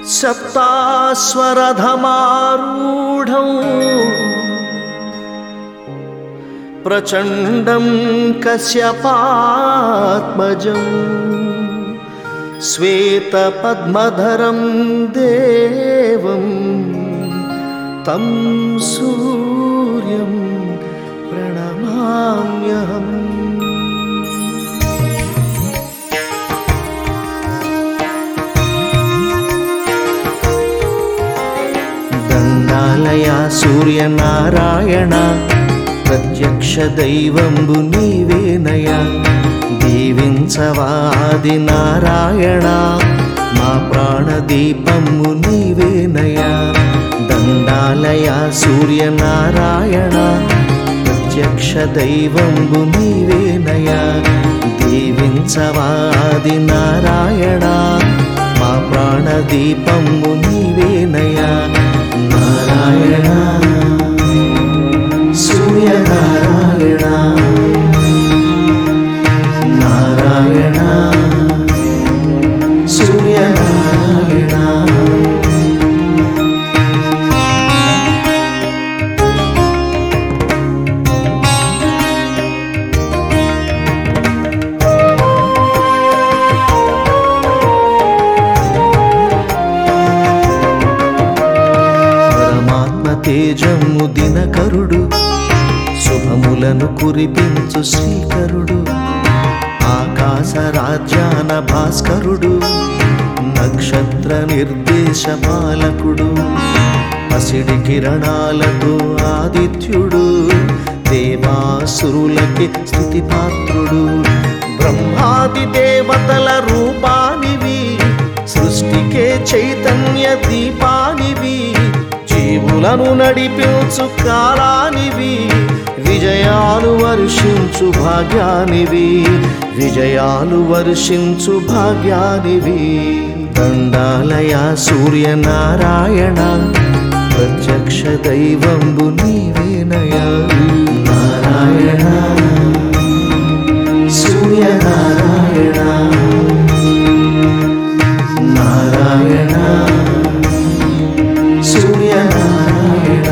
सप्तास्वरधमारूढौ प्रचण्डं कश्यपात्मजम् श्वेतपद्मधरं देवं तं सूर्यं प्रणमाम्यहम् దండాలయ సూర్యనారాయణ ప్రత్యక్ష దైవంబు నీవేనయ దీవించవాది నారాయణ మా ప్రాణదీపము నీవేనయ దండాలయ సూర్యనారాయణ ప్రత్యక్ష దైవంబు నీవేనయ దీవించవాది నారాయణ మా ప్రాణదీపము నీవేనయ నారాయణ సూర్యనారాయణ నారాయణ సూర్యనారాయణ పరమాత్మ తేజము దినకరుడు శుభములను కురిపించు శ్రీకరుడు ఆకాశ రాజ్యాన భాస్కరుడు నక్షత్ర నిర్దేశ పాలకుడు పసిడి కిరణాలతో ఆదిత్యుడు దేవాసురులకి స్థుతి పాత్రుడు బ్రహ్మాది దేవతల రూపానివి సృష్టికే చైతన్య దీపానివి జీవులను నడిపించు కాలానివి విజయాలు వర్షించు భాగ్యానివి విజయాలు వర్షించు భాగ్యానివి దండాలయ సూర్యనారాయణ ప్రత్యక్ష దైవంబు నీవేనయ నారాయణ సూర్యనారాయణ నారాయణ సూర్యనారాయణ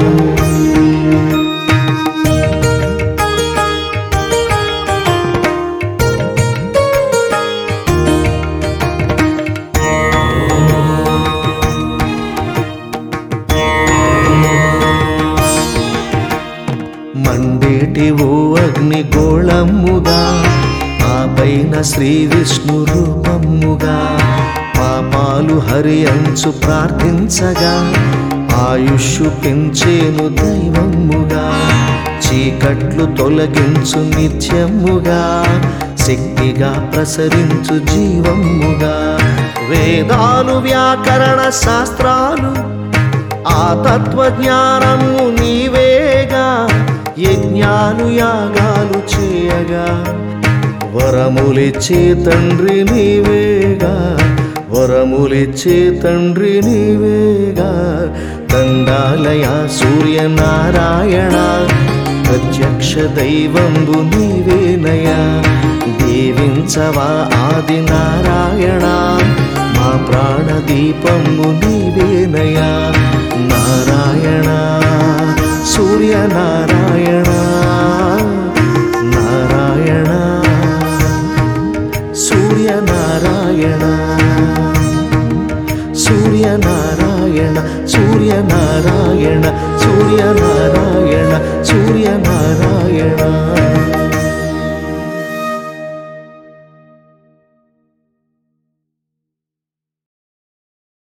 మండేటి ఓ అగ్ని గోళమ్ముగా ఆ పైన శ్రీ విష్ణు రూపమ్ముగా పాపాలు హరి అంచు ప్రార్థించగా ఆయుష్ పెంచేను దైవమ్ముగా చీకట్లు తొలగించు నిత్యముగా శక్తిగా ప్రసరించు జీవమ్ముగా వేదాలు వ్యాకరణ శాస్త్రాలు ఆ తత్వజ్ఞానము నీవేగా యజ్ఞాలు యాగాలు చేయగా వరములిచ్చే తండ్రి నీవేగా వరములిచ్చే తండ్రి నీవేగా దండాలయ సూర్యనారాయణ ప్రత్యక్ష దైవంబు నీవేనయ దీవించవా ఆది నారాయణ మా ప్రాణదీపము నీవేనయ నారాయణ సూర్యనారాయణ నారాయణ సూర్యనారాయణ సూర్యనారాయణ సూర్యనారాయణ సూర్యనారాయణ సూర్యనారాయణ